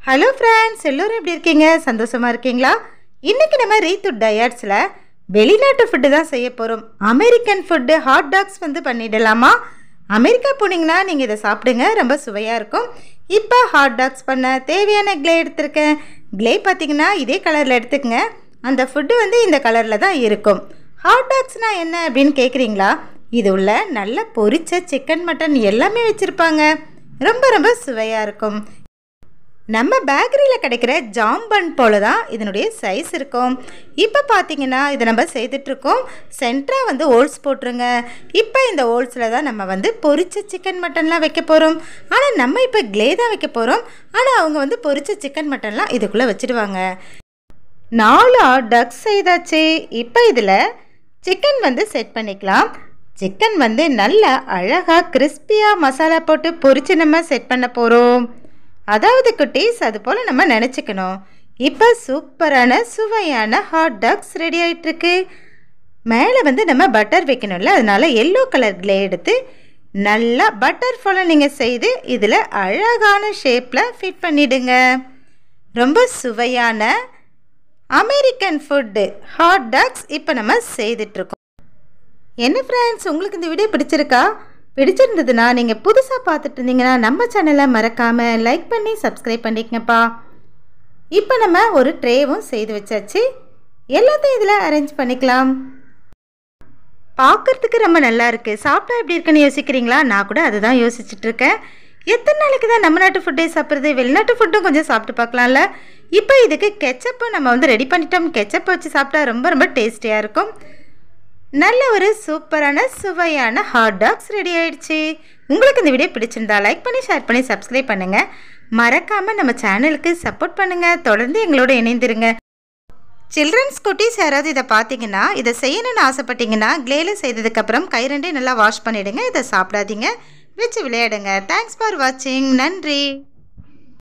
hello friends எல்லோரும் எப்படி இருக்கீங்க சந்தோஷமாக இருக்கீங்களா இன்றைக்கி நம்ம ரீத்து டயட்ஸில் வெளிநாட்டு ஃபுட்டு தான் செய்ய போகிறோம் அமெரிக்கன் ஃபுட்டு ஹாட் டாக்ஸ் வந்து பண்ணிடலாமா அமெரிக்கா போனீங்கன்னா நீங்கள் இதை சாப்பிடுங்க ரொம்ப சுவையாக இருக்கும் இப்போ ஹாட் டாக்ஸ் பண்ண தேவையான க்ளே எடுத்திருக்கேன் க்ளே பார்த்தீங்கன்னா இதே கலரில் எடுத்துக்கங்க அந்த ஃபுட்டு வந்து இந்த கலரில் தான் இருக்கும் ஹாட் டாக்ஸ்னால் என்ன அப்படின்னு கேட்குறீங்களா இது உள்ள நல்ல பொரிச்ச சிக்கன் மட்டன் எல்லாமே வச்சுருப்பாங்க ரொம்ப ரொம்ப சுவையாக இருக்கும் நம்ம பேக்கரியில் கிடைக்கிற ஜாம்பன் போல தான் இதனுடைய சைஸ் இருக்கும் இப்போ பார்த்தீங்கன்னா இதை நம்ம செய்துட்ருக்கோம் சென்டராக வந்து ஓல்ஸ் போட்டுருங்க இப்போ இந்த ஓல்ஸில் தான் நம்ம வந்து பொரிச்ச சிக்கன் மட்டன்லாம் வைக்க போகிறோம் ஆனால் நம்ம இப்போ க்ளே தான் வைக்க போகிறோம் ஆனால் அவங்க வந்து பொரிச்ச சிக்கன் மட்டன்லாம் இதுக்குள்ளே வச்சுடுவாங்க நாலு டக்ஸ் செய்தாச்சு இப்போ இதில் சிக்கன் வந்து செட் பண்ணிக்கலாம் சிக்கன் வந்து நல்லா அழகாக கிறிஸ்பியாக மசாலா போட்டு பொரிச்சு நம்ம செட் பண்ண போகிறோம் அதாவது குட்டீஸ் அது போல் நம்ம நினச்சிக்கணும் இப்போ சூப்பரான சுவையான ஹாட் டாக்ஸ் ரெடி ஆகிட்டுருக்கு மேலே வந்து நம்ம பட்டர் வைக்கணும்ல அதனால் எல்லோ கலர் க்ளே எடுத்து நல்லா பட்டர் போல் நீங்கள் செய்து இதில் அழகான ஷேப்பில் ஃபிட் பண்ணிடுங்க ரொம்ப சுவையான அமெரிக்கன் ஃபுட்டு ஹாட் டாக்ஸ் இப்போ நம்ம செய்துட்ருக்கோம் என்ன ஃப்ரெண்ட்ஸ் உங்களுக்கு இந்த வீடியோ பிடிச்சிருக்கா பிடிச்சிருந்ததுன்னா நீங்கள் புதுசாக பார்த்துட்டு இருந்தீங்கன்னா நம்ம சேனலை மறக்காமல் லைக் பண்ணி சப்ஸ்கிரைப் பண்ணிக்கங்கப்பா இப்போ நம்ம ஒரு ட்ரேவும் செய்து வச்சாச்சு எல்லாத்தையும் இதில் அரேஞ்ச் பண்ணிக்கலாம் பார்க்குறதுக்கு ரொம்ப நல்லா இருக்குது சாப்பிட்டா எப்படி இருக்குன்னு யோசிக்கிறீங்களா நான் கூட அதுதான் யோசிச்சுட்டு இருக்கேன் எத்தனை நாளைக்கு தான் நம்ம நாட்டு ஃபுட்டே சாப்பிட்றது வெளிநாட்டு ஃபுட்டும் கொஞ்சம் சாப்பிட்டு பார்க்கலாம்ல இப்போ இதுக்கு கெச்சப்பு நம்ம வந்து ரெடி பண்ணிட்டோம் கெச்சப்பை வச்சு சாப்பிட்டா ரொம்ப ரொம்ப டேஸ்டியாக இருக்கும் நல்ல ஒரு சூப்பரான சுவையான ஹாட் டாக்ஸ் ரெடி ஆயிடுச்சு உங்களுக்கு இந்த வீடியோ பிடிச்சிருந்தா லைக் பண்ணி ஷேர் பண்ணி சப்ஸ்கிரைப் பண்ணுங்கள் மறக்காமல் நம்ம சேனலுக்கு சப்போர்ட் பண்ணுங்கள் தொடர்ந்து எங்களோட இணைந்திருங்க சில்ட்ரன்ஸ் குட்டீஸ் யாராவது இதை பார்த்தீங்கன்னா இதை செய்யணும்னு ஆசைப்பட்டீங்கன்னா க்ளேல செய்ததுக்கப்புறம் கை ரெண்டே நல்லா வாஷ் பண்ணிவிடுங்க இதை சாப்பிடாதீங்க வச்சு விளையாடுங்க தேங்க்ஸ் ஃபார் வாட்சிங் நன்றி